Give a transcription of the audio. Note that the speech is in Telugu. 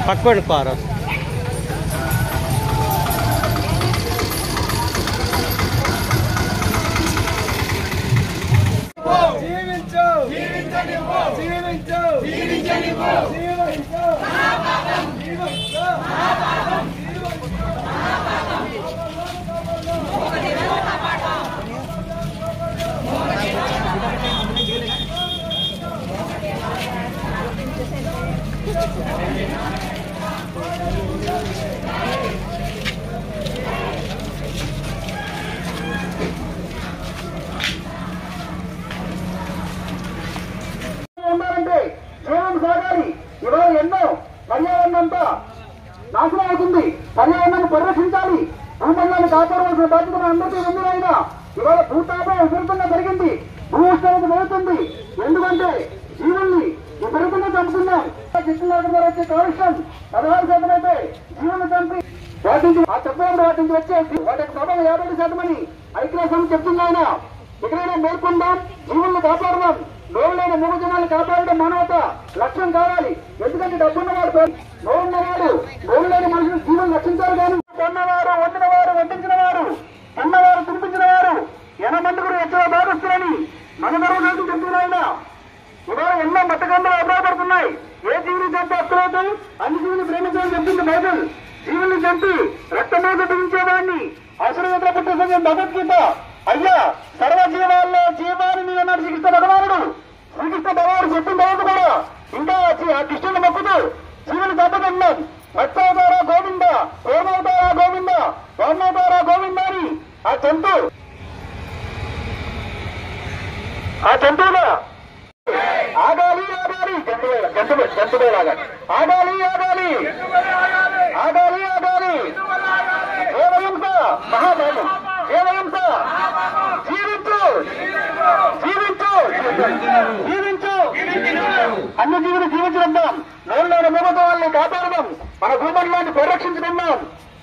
పట్టుకోండి పార జీవించు జీవించనివ్వు జీవించు జీవించనివ్వు జీవించు జీవించు ఉండాలంటే జీవనం సాగాలి ఇవాళ ఎన్నో పర్యావరణం అంతా నాశనం అవుతుంది పర్యావరణాన్ని పరిరక్షించాలి భూమండలాన్ని కాపాడవలసిన బాధ్యత మన అందరికీ ఉంది అయినా ఇవాళ భూతాపం విపరీతంగా పెరిగింది భూ ఉష్ణోగ్రత పెరుగుతుంది ఎందుకంటే జీవుల్ని విపరీతంగా చంపుతున్నాం చెట్లు నాటడం ద్వారా వచ్చే కాలుష్యం పదహారు శాతం అయితే జీవులను చంపి వాటి నుంచి ఆ చెప్పినప్పుడు వాటి నుంచి వచ్చే వాటి యొక్క ప్రభావం యాభై ఐదు శాతం అని ఐక్యరాజ్యం చెప్తుంది ఆయన ఎక్కడైనా మేల్కొందాం జీవుల్ని కాపాడదాం నోరులేని మూడు జనాలు కాపాడడం మానవత లక్ష్యం కావాలి ఎందుకంటే డబ్బున్నవాడు నోరున్నవాడు నోరు లేని మనుషులు జీవులు రక్షించారు కానీ కొన్నవారు వండినవారు వడ్డించిన వారు తిన్నవారు తినిపించిన వారు ఎనమండుగురు ఎక్కువ భాగస్తులని మన గర్వ నుంచి చెప్తున్నాయినా ఇవాళ ఎన్నో మతకంలో ఉపయోగపడుతున్నాయి ఏ జీవిని చంపి అక్కలేదు అన్ని జీవులు ప్రేమించాలని చెప్తుంది బైబిల్ జీవుల్ని చంపి రక్తమోగ పిలిచేవాడిని అవసరమైన పుట్టిన భగవద్గీత అయ్యా సర్వ జీవాల్లో జీవాన్ని అన్నాడు శ్రీకృష్ణ భగవానుడు శ్రీకృష్ణ భగవానుడు చెప్పిన తర్వాత కూడా ఇంకా వచ్చి ఆ కృష్ణుని మొక్కుతూ జీవులు చంపకన్నాం మత్స్యవతారా గోవింద కోమవతారా గోవింద వామవతారా గోవింద అని ఆ జంతు ఆ జంతువుల ఆగాలి ఆగాలి జంతువుల జంతువు జంతువులాగా ఆగాలి ఆగాలి ఆగాలి ఆగాలి దేవహింస మహాపాపం దేవహింస జీవించు జీవించు జీవించు అన్ని జీవులు జీవించడం నోళ్ళైన మూగతో వాళ్ళని కాపాడదాం మన భూమండలాన్ని పరిరక్షించుకుందాం